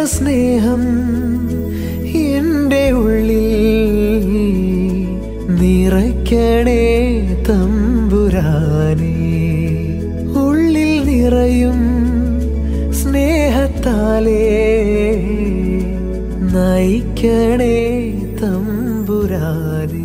സ്നേഹം എൻ്റെ ഉള്ളിൽ നിറയ്ക്കണേ തമ്പുരാനേ ഉള്ളിൽ നിറയും സ്നേഹത്താലേ നയിക്കണേ തമ്പുരാനേ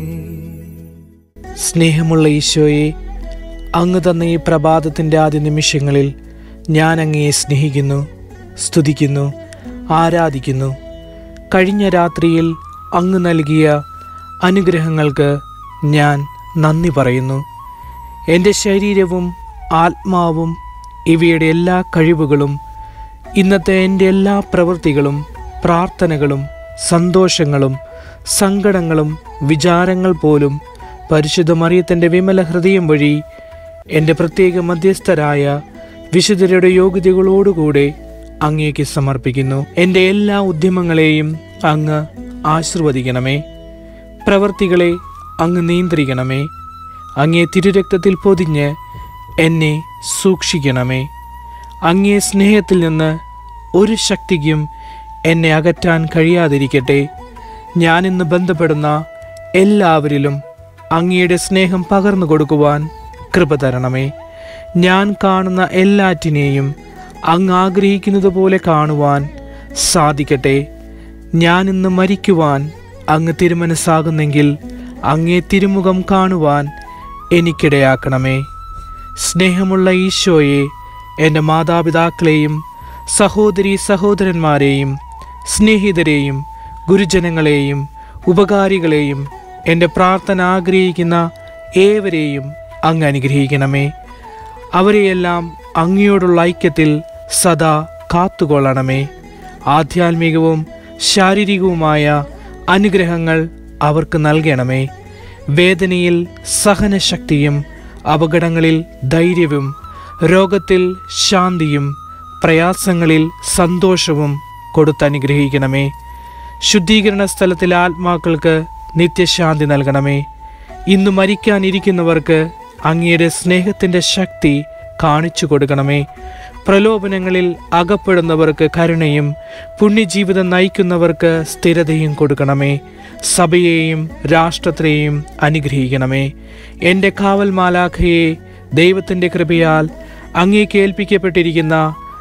സ്നേഹമുള്ള ഈശോയെ അങ്ങ് തന്ന ഈ പ്രഭാതത്തിൻ്റെ ആദ്യ നിമിഷങ്ങളിൽ ഞാൻ അങ്ങയെ സ്നേഹിക്കുന്നു സ്തുതിക്കുന്നു ആരാധിക്കുന്നു കഴിഞ്ഞ രാത്രിയിൽ അങ്ങ് നൽകിയ അനുഗ്രഹങ്ങൾക്ക് ഞാൻ നന്ദി പറയുന്നു എൻ്റെ ശരീരവും ആത്മാവും ഇവയുടെ എല്ലാ കഴിവുകളും ഇന്നത്തെ എൻ്റെ എല്ലാ പ്രവൃത്തികളും പ്രാർത്ഥനകളും സന്തോഷങ്ങളും സങ്കടങ്ങളും വിചാരങ്ങൾ പോലും പരിശുദ്ധ മറിയത്തിൻ്റെ വിമല ഹൃദയം വഴി എൻ്റെ പ്രത്യേക മധ്യസ്ഥരായ വിശുദ്ധരുടെ യോഗ്യതകളോടുകൂടെ അങ്ങേക്ക് സമർപ്പിക്കുന്നു എൻ്റെ എല്ലാ ഉദ്യമങ്ങളെയും അങ്ങ് ആശീർവദിക്കണമേ പ്രവർത്തികളെ അങ്ങ് നിയന്ത്രിക്കണമേ അങ്ങേ തിരുരക്തത്തിൽ പൊതിഞ്ഞ് എന്നെ സൂക്ഷിക്കണമേ അങ്ങേ സ്നേഹത്തിൽ നിന്ന് ഒരു ശക്തിക്കും എന്നെ അകറ്റാൻ കഴിയാതിരിക്കട്ടെ ഞാനിന്ന് ബന്ധപ്പെടുന്ന എല്ലാവരിലും അങ്ങയുടെ സ്നേഹം പകർന്നു കൊടുക്കുവാൻ കൃപ തരണമേ ഞാൻ കാണുന്ന എല്ലാറ്റിനെയും അങ്ങ് ആഗ്രഹിക്കുന്നത് പോലെ കാണുവാൻ സാധിക്കട്ടെ ഞാൻ ഇന്ന് മരിക്കുവാൻ അങ്ങ് തിരുമനസ്സാകുന്നെങ്കിൽ അങ്ങേ തിരുമുഖം കാണുവാൻ എനിക്കിടയാക്കണമേ സ്നേഹമുള്ള ഈശോയെ എൻ്റെ മാതാപിതാക്കളെയും സഹോദരി സഹോദരന്മാരെയും സ്നേഹിതരെയും ഗുരുജനങ്ങളെയും ഉപകാരികളെയും എൻ്റെ പ്രാർത്ഥന ആഗ്രഹിക്കുന്ന ഏവരെയും അങ്ങ് അനുഗ്രഹിക്കണമേ അവരെയെല്ലാം അങ്ങയോടുള്ള ഐക്യത്തിൽ സദാ കാത്തുകൊള്ളണമേ ആധ്യാത്മികവും ശാരീരികവുമായ അനുഗ്രഹങ്ങൾ അവർക്ക് നൽകണമേ വേദനയിൽ സഹനശക്തിയും അപകടങ്ങളിൽ ധൈര്യവും രോഗത്തിൽ ശാന്തിയും പ്രയാസങ്ങളിൽ സന്തോഷവും കൊടുത്തനുഗ്രഹിക്കണമേ ശുദ്ധീകരണ സ്ഥലത്തിലെ ആത്മാക്കൾക്ക് നിത്യശാന്തി നൽകണമേ ഇന്ന് മരിക്കാനിരിക്കുന്നവർക്ക് അങ്ങയുടെ സ്നേഹത്തിൻ്റെ ശക്തി കാണിച്ചു കൊടുക്കണമേ പ്രലോഭനങ്ങളിൽ അകപ്പെടുന്നവർക്ക് കരുണയും പുണ്യജീവിതം നയിക്കുന്നവർക്ക് സ്ഥിരതയും കൊടുക്കണമേ സഭയെയും രാഷ്ട്രത്തെയും അനുഗ്രഹിക്കണമേ എൻ്റെ കാവൽ മാലാഖയെ ദൈവത്തിൻ്റെ കൃപയാൽ അങ്ങേക്ക് ഏൽപ്പിക്കപ്പെട്ടിരിക്കുന്ന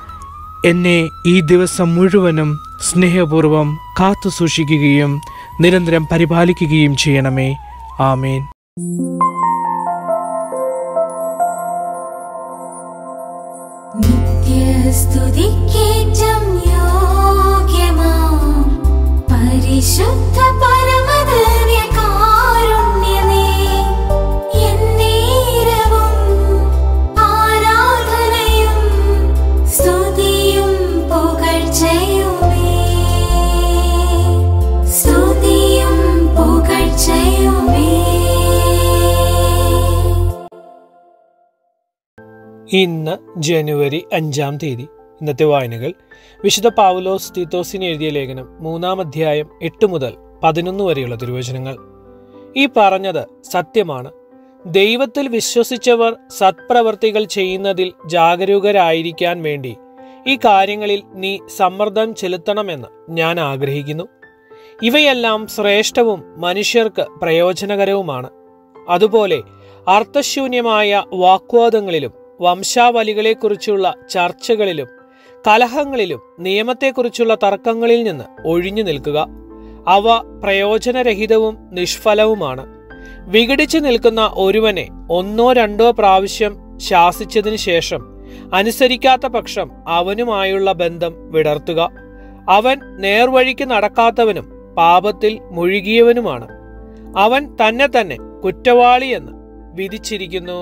എന്നെ ഈ ദിവസം മുഴുവനും സ്നേഹപൂർവം കാത്തു സൂക്ഷിക്കുകയും നിരന്തരം പരിപാലിക്കുകയും ചെയ്യണമേ ആമേൻ നിത്യസ്തുതിക്കേറ്റം യോഗ്യമാം പരിശുദ്ധ പരമദിവ്യകാരുണ്യമേ, എന്നേരവും ആരാധനയും സ്തുതിയും പുകഴ്ചയുമേ. സ്തുതിയും പുകഴ്ചയുമേ. ഇന്ന് ജനുവരി അഞ്ചാം തീയതി ഇന്നത്തെ വായനകൾ വിശുദ്ധ പാവുലോസ് തീത്തോസിന് എഴുതിയ ലേഖനം മൂന്നാം അധ്യായം എട്ട് മുതൽ പതിനൊന്ന് വരെയുള്ള തിരുവചനങ്ങൾ ഈ പറഞ്ഞത് സത്യമാണ് ദൈവത്തിൽ വിശ്വസിച്ചവർ സത്പ്രവർത്തികൾ ചെയ്യുന്നതിൽ ജാഗരൂകരായിരിക്കാൻ വേണ്ടി ഈ കാര്യങ്ങളിൽ നീ സമ്മർദ്ദം ചെലുത്തണമെന്ന് ഞാൻ ആഗ്രഹിക്കുന്നു ഇവയെല്ലാം ശ്രേഷ്ഠവും മനുഷ്യർക്ക് പ്രയോജനകരവുമാണ് അതുപോലെ അർത്ഥശൂന്യമായ വാഗ്വാദങ്ങളിലും വംശാവലികളെക്കുറിച്ചുള്ള ചർച്ചകളിലും കലഹങ്ങളിലും നിയമത്തെക്കുറിച്ചുള്ള തർക്കങ്ങളിൽ നിന്ന് ഒഴിഞ്ഞു നിൽക്കുക അവ പ്രയോജനരഹിതവും നിഷ്ഫലവുമാണ് വിഘടിച്ചു നിൽക്കുന്ന ഒരുവനെ ഒന്നോ രണ്ടോ പ്രാവശ്യം ശാസിച്ചതിനു ശേഷം അനുസരിക്കാത്ത പക്ഷം അവനുമായുള്ള ബന്ധം വിടർത്തുക അവൻ നേർവഴിക്ക് നടക്കാത്തവനും പാപത്തിൽ മുഴുകിയവനുമാണ് അവൻ തന്നെ തന്നെ കുറ്റവാളിയെന്ന് വിധിച്ചിരിക്കുന്നു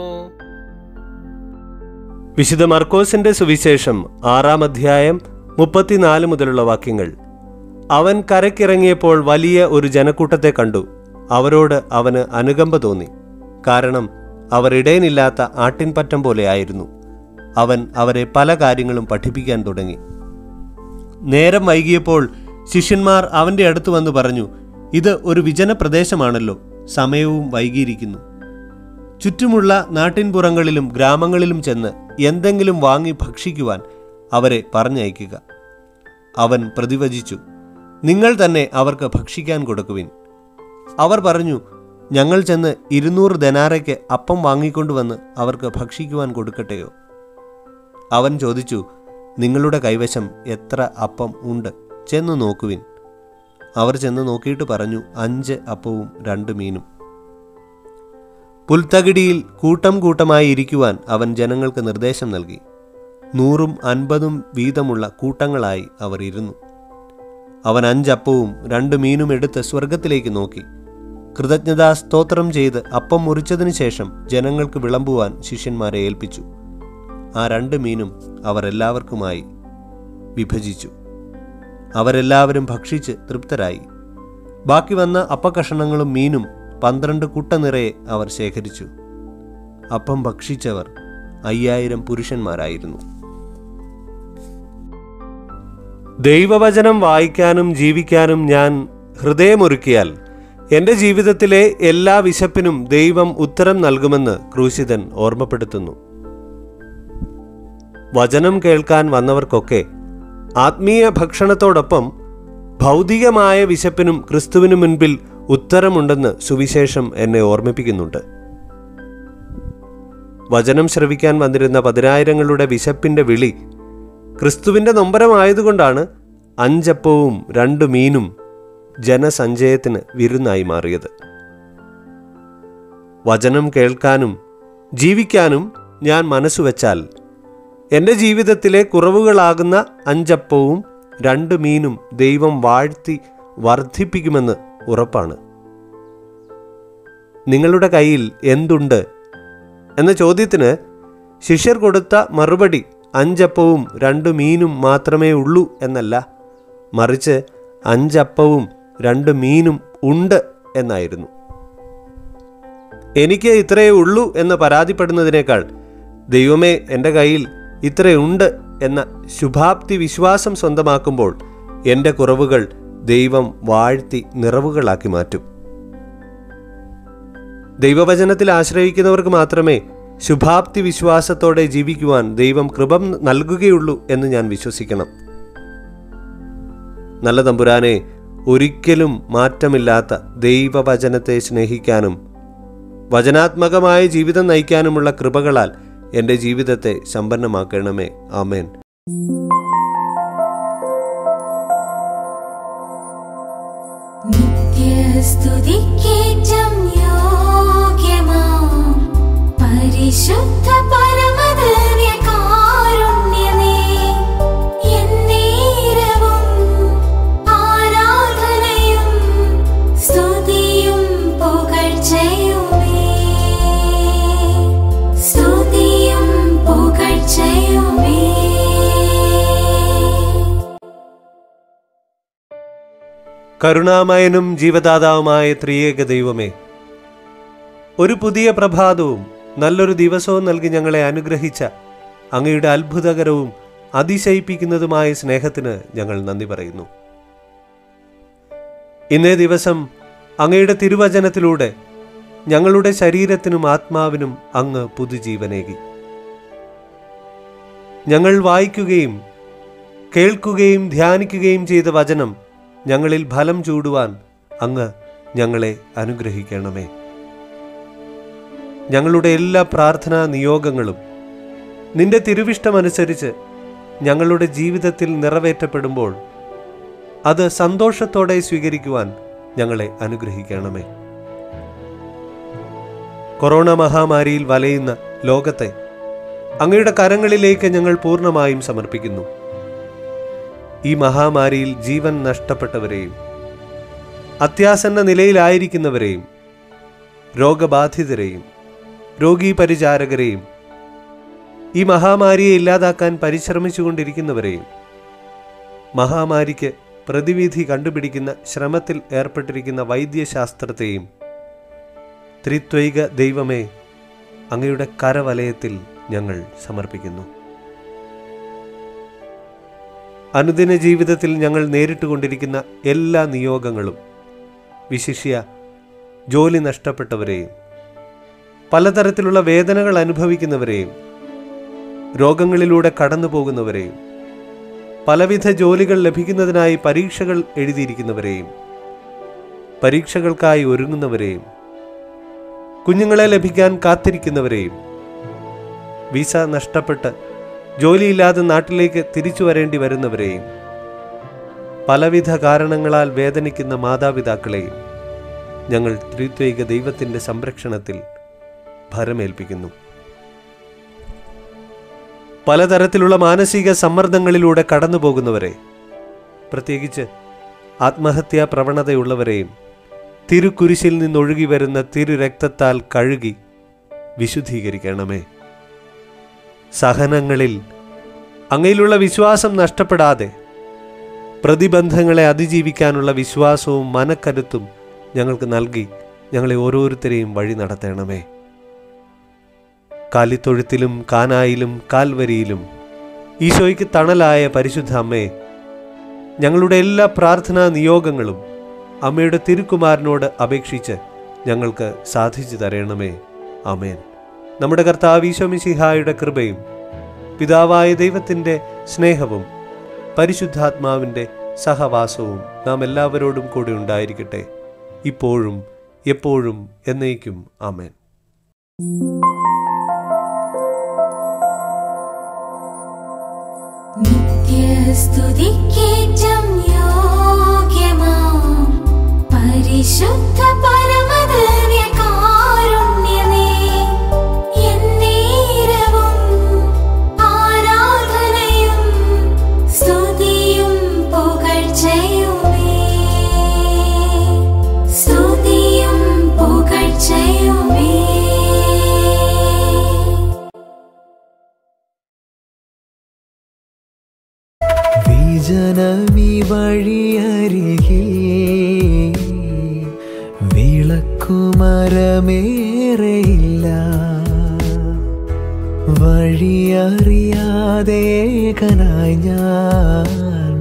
വിശുദ്ധ മർക്കോസിന്റെ സുവിശേഷം ആറാം അധ്യായം മുപ്പത്തിനാല് മുതലുള്ള വാക്യങ്ങൾ അവൻ കരക്കിറങ്ങിയപ്പോൾ വലിയ ഒരു ജനക്കൂട്ടത്തെ കണ്ടു അവരോട് അവന് അനുകമ്പ തോന്നി കാരണം അവർ ഇടയനില്ലാത്ത ആട്ടിൻപറ്റം പോലെ ആയിരുന്നു അവൻ അവരെ പല കാര്യങ്ങളും പഠിപ്പിക്കാൻ തുടങ്ങി നേരം വൈകിയപ്പോൾ ശിഷ്യന്മാർ അവന്റെ അടുത്ത് വന്ന് പറഞ്ഞു ഇത് ഒരു വിജന പ്രദേശമാണല്ലോ സമയവും വൈകിയിരിക്കുന്നു ചുറ്റുമുള്ള നാട്ടിൻപുറങ്ങളിലും ഗ്രാമങ്ങളിലും ചെന്ന് എന്തെങ്കിലും വാങ്ങി ഭക്ഷിക്കുവാൻ അവരെ പറഞ്ഞയക്കുക അവൻ പ്രതിവചിച്ചു നിങ്ങൾ തന്നെ അവർക്ക് ഭക്ഷിക്കാൻ കൊടുക്കുവിൻ അവർ പറഞ്ഞു ഞങ്ങൾ ചെന്ന് ഇരുന്നൂറ് ദനാരയ്ക്ക് അപ്പം വാങ്ങിക്കൊണ്ടുവന്ന് അവർക്ക് ഭക്ഷിക്കുവാൻ കൊടുക്കട്ടെയോ അവൻ ചോദിച്ചു നിങ്ങളുടെ കൈവശം എത്ര അപ്പം ഉണ്ട് ചെന്ന് നോക്കുവിൻ അവർ ചെന്ന് നോക്കിയിട്ട് പറഞ്ഞു അഞ്ച് അപ്പവും രണ്ട് മീനും പുൽത്തകിടിയിൽ കൂട്ടം കൂട്ടമായി ഇരിക്കുവാൻ അവൻ ജനങ്ങൾക്ക് നിർദ്ദേശം നൽകി നൂറും അൻപതും വീതമുള്ള കൂട്ടങ്ങളായി അവർ ഇരുന്നു അവൻ അഞ്ചപ്പവും രണ്ട് മീനും എടുത്ത് സ്വർഗത്തിലേക്ക് നോക്കി കൃതജ്ഞതാ സ്തോത്രം ചെയ്ത് അപ്പം മുറിച്ചതിന് ശേഷം ജനങ്ങൾക്ക് വിളമ്പുവാൻ ശിഷ്യന്മാരെ ഏൽപ്പിച്ചു ആ രണ്ട് മീനും അവർ എല്ലാവർക്കുമായി വിഭജിച്ചു അവരെല്ലാവരും ഭക്ഷിച്ച് തൃപ്തരായി ബാക്കി വന്ന അപ്പക്കഷണങ്ങളും മീനും പന്ത്രണ്ട് കുട്ട നിറയെ അവർ ശേഖരിച്ചു അപ്പം ഭക്ഷിച്ചവർ അയ്യായിരം പുരുഷന്മാരായിരുന്നു ദൈവവചനം വായിക്കാനും ജീവിക്കാനും ഞാൻ ഹൃദയമൊരുക്കിയാൽ എൻ്റെ ജീവിതത്തിലെ എല്ലാ വിശപ്പിനും ദൈവം ഉത്തരം നൽകുമെന്ന് ക്രൂശിതൻ ഓർമ്മപ്പെടുത്തുന്നു വചനം കേൾക്കാൻ വന്നവർക്കൊക്കെ ആത്മീയ ഭക്ഷണത്തോടൊപ്പം ഭൗതികമായ വിശപ്പിനും ക്രിസ്തുവിനു മുൻപിൽ ഉത്തരമുണ്ടെന്ന് സുവിശേഷം എന്നെ ഓർമ്മിപ്പിക്കുന്നുണ്ട് വചനം ശ്രവിക്കാൻ വന്നിരുന്ന പതിനായിരങ്ങളുടെ വിശപ്പിന്റെ വിളി ക്രിസ്തുവിന്റെ നൊമ്പരമായതുകൊണ്ടാണ് അഞ്ചപ്പവും രണ്ടു മീനും ജനസഞ്ചയത്തിന് വിരുന്നായി മാറിയത് വചനം കേൾക്കാനും ജീവിക്കാനും ഞാൻ മനസ്സുവെച്ചാൽ എൻ്റെ ജീവിതത്തിലെ കുറവുകളാകുന്ന അഞ്ചപ്പവും രണ്ട് മീനും ദൈവം വാഴ്ത്തി വർദ്ധിപ്പിക്കുമെന്ന് ഉറപ്പാണ് നിങ്ങളുടെ കയ്യിൽ എന്തുണ്ട് എന്ന ചോദ്യത്തിന് ശിഷ്യർ കൊടുത്ത മറുപടി അഞ്ചപ്പവും രണ്ട് മീനും മാത്രമേ ഉള്ളൂ എന്നല്ല മറിച്ച് അഞ്ചപ്പവും രണ്ട് മീനും ഉണ്ട് എന്നായിരുന്നു എനിക്ക് ഇത്രയേ ഉള്ളൂ എന്ന് പരാതിപ്പെടുന്നതിനേക്കാൾ ദൈവമേ എൻ്റെ കയ്യിൽ ഇത്രയുണ്ട് എന്ന ശുഭാപ്തി വിശ്വാസം സ്വന്തമാക്കുമ്പോൾ എൻ്റെ കുറവുകൾ ദൈവം വാഴ്ത്തി നിറവുകളാക്കി മാറ്റും ദൈവവചനത്തിൽ ആശ്രയിക്കുന്നവർക്ക് മാത്രമേ ശുഭാപ്തി വിശ്വാസത്തോടെ ജീവിക്കുവാൻ ദൈവം കൃപം നൽകുകയുള്ളൂ എന്ന് ഞാൻ വിശ്വസിക്കണം നല്ല തമ്പുരാനെ ഒരിക്കലും മാറ്റമില്ലാത്ത ദൈവവചനത്തെ സ്നേഹിക്കാനും വചനാത്മകമായ ജീവിതം നയിക്കാനുമുള്ള കൃപകളാൽ എൻ്റെ ജീവിതത്തെ സമ്പന്നമാക്കണമേ ആമേൻ നിത്യസ്തുതിക്കേറ്റം യോഗ്യമാം പരിശുദ്ധ പരമദിവ്യകാരുണ്യമേ, എന്നേരവും ആരാധനയും സ്തുതിയും പുകഴ്ചയുമേ. സ്തുതിയും പുകഴ്ചയുമേ കരുണാമയനും ജീവദാതാവുമായ ത്രിയേക ദൈവമേ ഒരു പുതിയ പ്രഭാതവും നല്ലൊരു ദിവസവും നൽകി ഞങ്ങളെ അനുഗ്രഹിച്ച അങ്ങയുടെ അത്ഭുതകരവും അതിശയിപ്പിക്കുന്നതുമായ സ്നേഹത്തിന് ഞങ്ങൾ നന്ദി പറയുന്നു ഇന്നേ ദിവസം അങ്ങയുടെ തിരുവചനത്തിലൂടെ ഞങ്ങളുടെ ശരീരത്തിനും ആത്മാവിനും അങ്ങ് പുതുജീവനേകി ഞങ്ങൾ വായിക്കുകയും കേൾക്കുകയും ധ്യാനിക്കുകയും ചെയ്ത വചനം ഞങ്ങളിൽ ഫലം ചൂടുവാൻ അങ്ങ് ഞങ്ങളെ അനുഗ്രഹിക്കണമേ ഞങ്ങളുടെ എല്ലാ പ്രാർത്ഥനാ നിയോഗങ്ങളും നിന്റെ തിരുവിഷ്ടമനുസരിച്ച് ഞങ്ങളുടെ ജീവിതത്തിൽ നിറവേറ്റപ്പെടുമ്പോൾ അത് സന്തോഷത്തോടെ സ്വീകരിക്കുവാൻ ഞങ്ങളെ അനുഗ്രഹിക്കണമേ കൊറോണ മഹാമാരിയിൽ വലയുന്ന ലോകത്തെ അങ്ങയുടെ കരങ്ങളിലേക്ക് ഞങ്ങൾ പൂർണ്ണമായും സമർപ്പിക്കുന്നു ഈ മഹാമാരിയിൽ ജീവൻ നഷ്ടപ്പെട്ടവരെയും അത്യാസന്ന നിലയിലായിരിക്കുന്നവരെയും രോഗബാധിതരെയും രോഗീ പരിചാരകരെയും ഈ മഹാമാരിയെ ഇല്ലാതാക്കാൻ പരിശ്രമിച്ചുകൊണ്ടിരിക്കുന്നവരെയും മഹാമാരിക്ക് പ്രതിവിധി കണ്ടുപിടിക്കുന്ന ശ്രമത്തിൽ ഏർപ്പെട്ടിരിക്കുന്ന വൈദ്യശാസ്ത്രത്തെയും ത്രിത്വൈക ദൈവമേ അങ്ങയുടെ കരവലയത്തിൽ ഞങ്ങൾ സമർപ്പിക്കുന്നു അനുദിന ജീവിതത്തിൽ ഞങ്ങൾ നേരിട്ടുകൊണ്ടിരിക്കുന്ന എല്ലാ നിയോഗങ്ങളും വിശിഷ്യ ജോലി നഷ്ടപ്പെട്ടവരെയും പലതരത്തിലുള്ള വേദനകൾ അനുഭവിക്കുന്നവരെയും രോഗങ്ങളിലൂടെ കടന്നു പോകുന്നവരെയും പലവിധ ജോലികൾ ലഭിക്കുന്നതിനായി പരീക്ഷകൾ എഴുതിയിരിക്കുന്നവരെയും പരീക്ഷകൾക്കായി ഒരുങ്ങുന്നവരെയും കുഞ്ഞുങ്ങളെ ലഭിക്കാൻ കാത്തിരിക്കുന്നവരെയും വിസ നഷ്ടപ്പെട്ട് ജോലിയില്ലാതെ നാട്ടിലേക്ക് തിരിച്ചു വരേണ്ടി വരുന്നവരെയും പലവിധ കാരണങ്ങളാൽ വേദനിക്കുന്ന മാതാപിതാക്കളെയും ഞങ്ങൾ ത്രിത്വൈക ദൈവത്തിൻ്റെ സംരക്ഷണത്തിൽ ഭരമേൽപ്പിക്കുന്നു പലതരത്തിലുള്ള മാനസിക സമ്മർദ്ദങ്ങളിലൂടെ കടന്നു പോകുന്നവരെ പ്രത്യേകിച്ച് ആത്മഹത്യാ പ്രവണതയുള്ളവരെയും തിരുക്കുരിശിൽ നിന്നൊഴുകി വരുന്ന തിരുരക്തത്താൽ കഴുകി വിശുദ്ധീകരിക്കണമേ സഹനങ്ങളിൽ അങ്ങയിലുള്ള വിശ്വാസം നഷ്ടപ്പെടാതെ പ്രതിബന്ധങ്ങളെ അതിജീവിക്കാനുള്ള വിശ്വാസവും മനക്കരുത്തും ഞങ്ങൾക്ക് നൽകി ഞങ്ങളെ ഓരോരുത്തരെയും വഴി നടത്തണമേ കാലിത്തൊഴുത്തിലും കാനായിലും കാൽവരിയിലും ഈശോയ്ക്ക് തണലായ പരിശുദ്ധ അമ്മേ ഞങ്ങളുടെ എല്ലാ പ്രാർത്ഥനാ നിയോഗങ്ങളും അമ്മയുടെ തിരുക്കുമാരനോട് അപേക്ഷിച്ച് ഞങ്ങൾക്ക് സാധിച്ചു തരണമേ ആമേൻ നമ്മുടെ കർത്താവ് ഈശോമിശിഹായുടെ കൃപയും പിതാവായ ദൈവത്തിൻ്റെ സ്നേഹവും പരിശുദ്ധാത്മാവിൻ്റെ സഹവാസവും നാം എല്ലാവരോടും കൂടെ ഉണ്ടായിരിക്കട്ടെ ഇപ്പോഴും എപ്പോഴും എന്നേക്കും ആമേൻ നിത്യസ്തുതിക്കേറ്റം യോഗ്യമാം പരിശുദ്ധ പരമദിവ്യകാരുണ്യമേ, എന്നേരവും ആരാധനയും സ്തുതിയും പുകഴ്ചയുമേ. സ്തുതിയും പുകഴ്ചയുമേ വിജനമീ വഴിയരികിൽ വിളക്കുമരമേറെയില്ല വഴിയറിയാതേകനായി ഞാൻ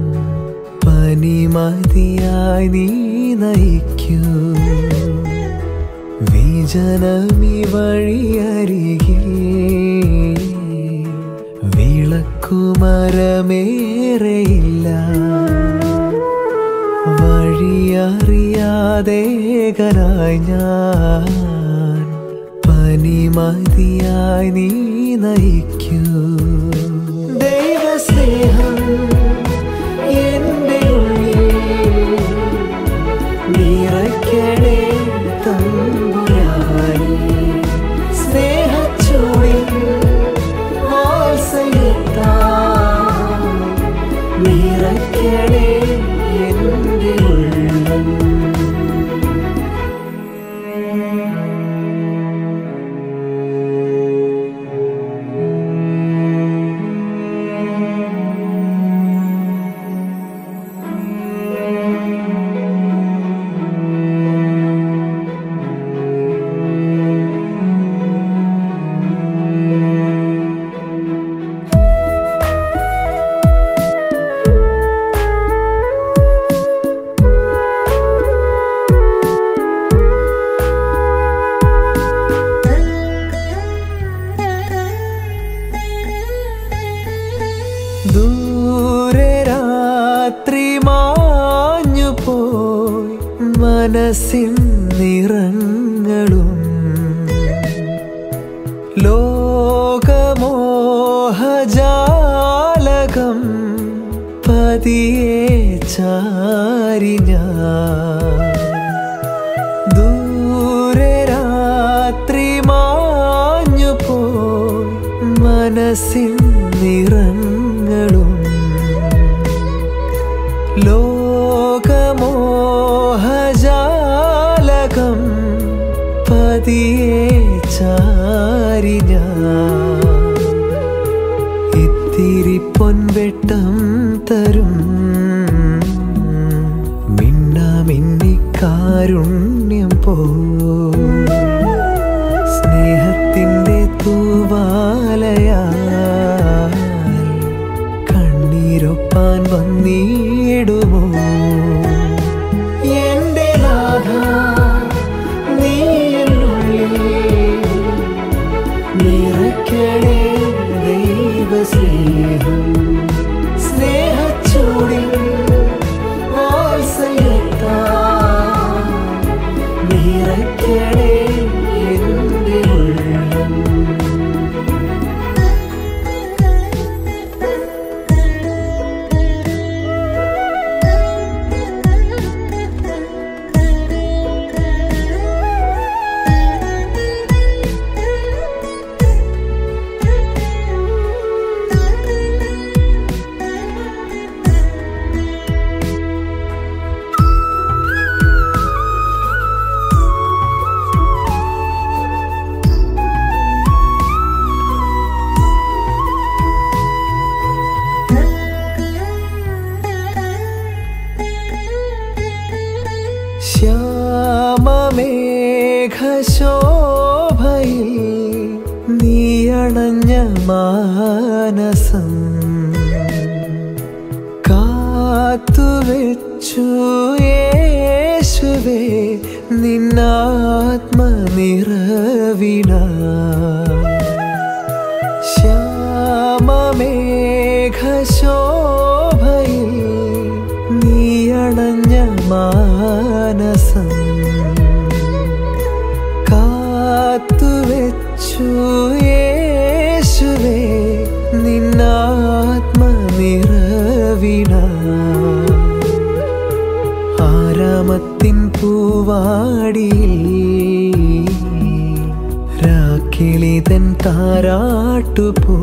പനിമതിയായി നീ നയിക്കൂ വിജനമി വഴിയരികിൽ വിളക്കുമരമേറെയില്ല വഴിയറിയാതേകനായി ഞാൻ പനിമതിയായി നീ നയിക്കൂ ദൈവസ്നേഹം എൻ്റെ ഉള്ളിൽ നിറയ്ക്കണേ തമ്പുരാനേ സ്നേഹച്ചൂടിൽ വാത്സല്യത്താൽ നിറയ്ക്കണേ എൻ്റെ ഉള്ളം ദൂരെ രാത്രി മാഞ്ഞു പോയി മനസ്സിൻ നിറങ്ങളും ലോകമോഹജാലകം പതിയെ ചാരി ഞാൻ ദൂരെ രാത്രി മാഞ്ഞു പോയി മനസ്സിൻ നിറങ്ങളും ലോകമോഹജാലകം പതിയെ ചാരി ഞാൻ ഇത്തിരി പൊൻവെട്ടം തരും മിന്നാമിന്നി കാരുണ്യം പോ സ്നേഹത്തിൻ്റെ തൂവാലയാൽ കണ്ണീരൊപ്പാൻ വന്നിടുമോ എൻ്റെ നാഥ നീ എന്നുള്ളിൽ നിറയ്ക്കണേ ദൈവസ്നേഹം സ്നേഹ നീയണഞ്ഞ മാനസം കാത്തുവെച്ചു യേശുവേ നിന്നാത്മനിറവിന ശ്യാമമേഘശോഭയിൽ നീയണഞ്ഞ മാനസം കാത്തുവെച്ചു യേശുവേ നിന്നാത്മനിറവിന ആരാമത്തിൻ പൂവാടിയിൽ രാക്കിളിതൻ താരാട്ടുപോ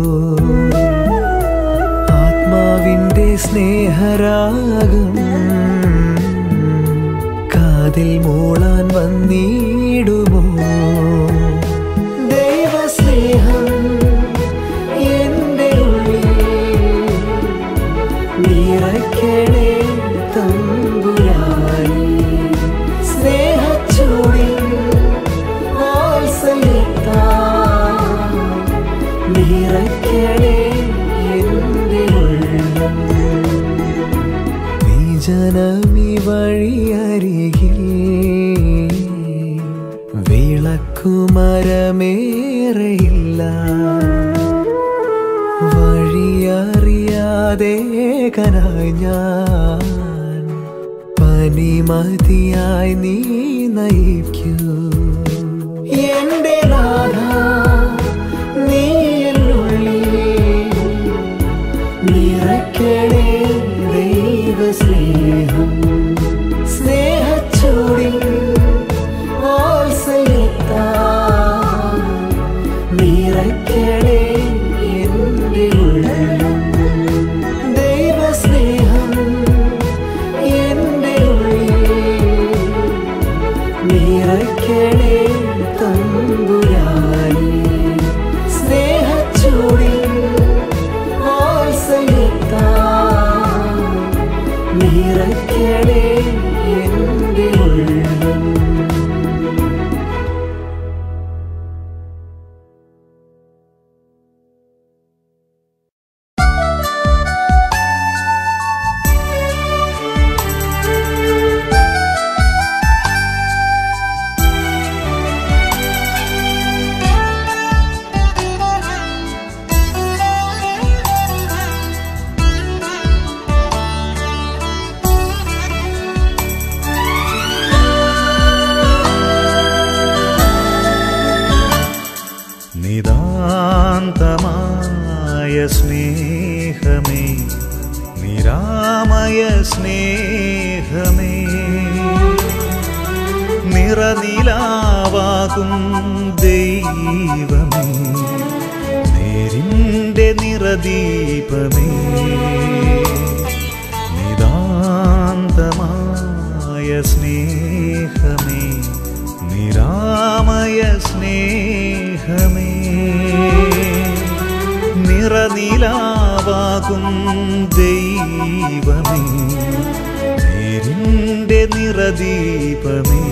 ആത്മാവിൻ്റെ സ്നേഹരാഗം കാതിൽ മൂളാൻ വന്നിടുമോ ദൈവസ്നേഹം എൻ്റെ ഉള്ളിൽ നിറയ്ക്കണേ തമ്പുരാനി സ്നേഹച്ചൂടിൽ വാത്സല്യത്താൽ നിറയ്ക്കണേ എൻ്റെ ഉള്ളം നീ ജനമി വഴിയരികിൽ വിളക്കുമരമേറെയില്ല വഴിയറിയാതെ കനായി ഞാൻ പനിമതിയായി നീ നയിക്കൂ എന്റെ നാഥ നീ എന്നുള്ളിൽ നിറയ്ക്കണേ ദൈവസ്നേഹം സ്നേഹച്ചൂടിൽ വാത്സല്യത്താൽ നിറയ്ക്കണേ എൻ്റെ ഉള്ളം ദൈവസ്നേഹം എൻ്റെ ഉള്ളിൽ നിറയ്ക്കണേ തമ്പുരാനി സ്നേഹച്ചൂടിൽ വാത്സല്യത്താൽ നിറയ്ക്കണേ എൻ്റെ ഉള്ളം നിതാന്തമായ സ്നേഹമേ നിരാമയ സ്നേഹമേ നിറനിലാവാകും ദൈവമേ നേരിൻ്റെ നിറദീപമേ നിതാന്തമായ സ്നേഹമേ നിരാമയ സ്നേഹമേ നിറനിലാവാകും ദൈവമേ നേരിൻ്റെ നിറദീപമേ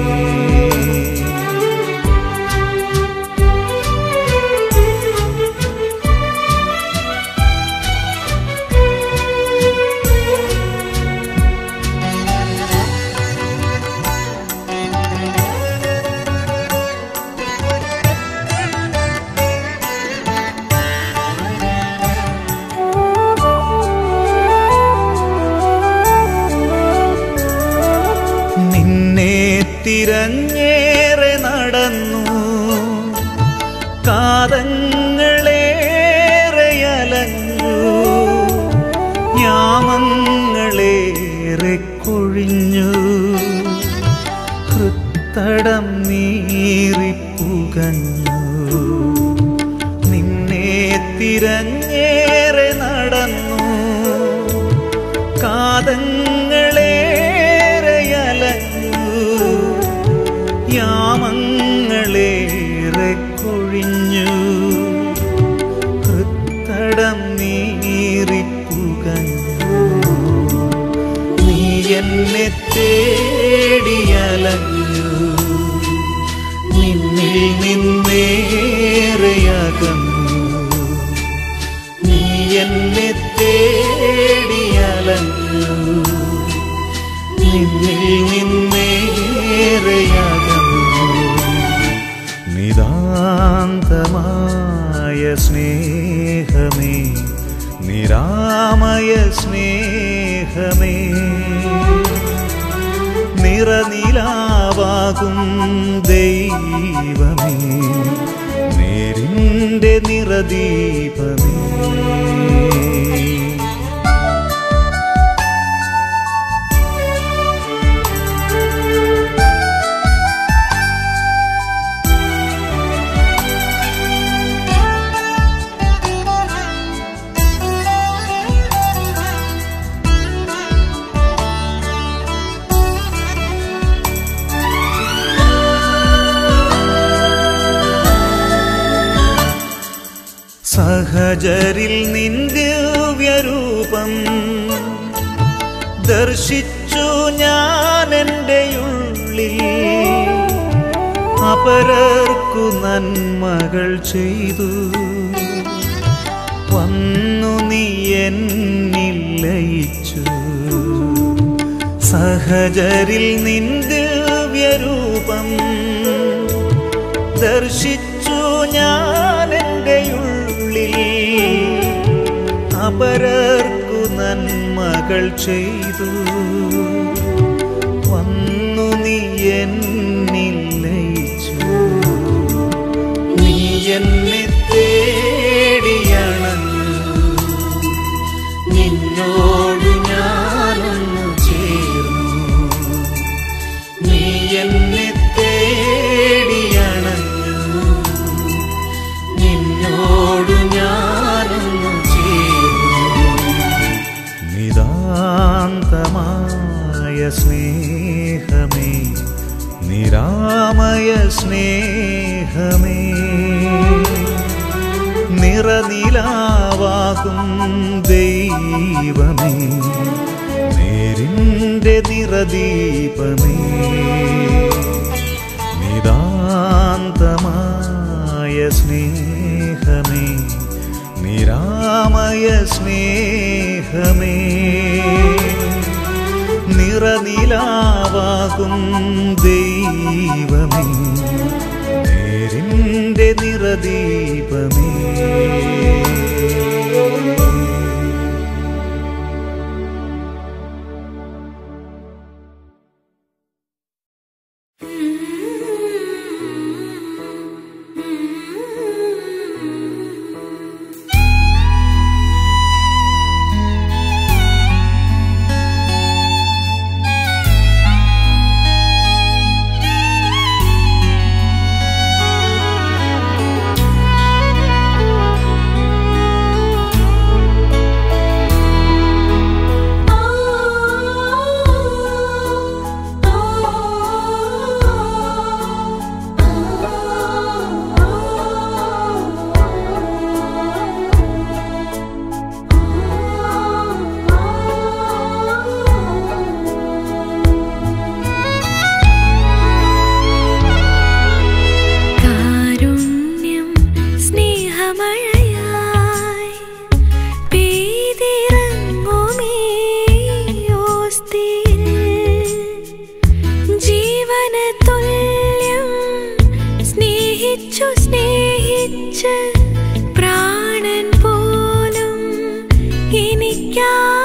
നിന്നെ തിരഞ്ഞേറെ നടന്നു കാതങ്ങളേറെ അലഞ്ഞു യാമങ്ങളേറെ കൊഴിഞ്ഞു കൃത്തടം നീറിപ്പുകഞ്ഞു നിന്നെ തിരഞ്ഞേറെ നടന്നു കാതങ്ങളേറെ അലഞ്ഞു യാമങ്ങളേറെ കൊഴിഞ്ഞു കൃത്തടം നീറിപ്പുകഞ്ഞു നീ എന്നെ തേടിയലഞ്ഞു നിന്നിൽ നിന്നേറെ അകന്നു നീ എന്നെ തേടിയലഞ്ഞു നിന്നിൽ നിന്നേറെയകന്നു നിതാന്തമായ സ്നേഹമേ നിരാമയ സ്നേഹമേ നിറനിലാവാകും ദൈവമേ നേരിൻ്റെ നിറദീപമേ സഹജരിൽ നിന്ദിവ്യരൂപം ദർശിച്ചു ഞാൻ എൻ്റെ ഉള്ളിൽ അപരർക്കു നന്മകൾ ചെയ്തു വന്നു നീ എന്നിൽ ലയിച്ചു സഹജരിൽ നിന്ദിവ്യരൂപം ദർശിച്ചു ഞാൻ എൻ്റെ ഉള്ളിൽ അപരർക്കു നന്മകൾ ചെയ്തു വന്നു നീ എന്നിൽ ലയിച്ചു നീ എന്നെ തേടിയണഞ്ഞു നിന്നോട് ഞാനൊന്നു ചേർന്നു നീ എന്നെ തേടിയണഞ്ഞു നിന്നോട് ഞാനൊന്നു ചേർന്നു നിതാന്തമായ സ്നേഹമേ നിരാമയ സ്നേഹമേ നിറനിലാവാകും ദൈവമേ നേരിൻ്റെ നിറദീപമേ നിതാന്തമായ സ്നേഹമേ നിരാമയ സ്നേഹമേ നിറനിലാവാകും ദൈവമേ നേരിൻ്റെ നിറദീപമേ കാരുണ്യം സ്നേഹമഴയായി പെയ്തിറങ്ങുമീ ഓസ്തിയിൽ ജീവന തുല്യം സ്നേഹിച്ചു സ്നേഹിച്ച് പ്രാണൻ പോലും എനിക്കാ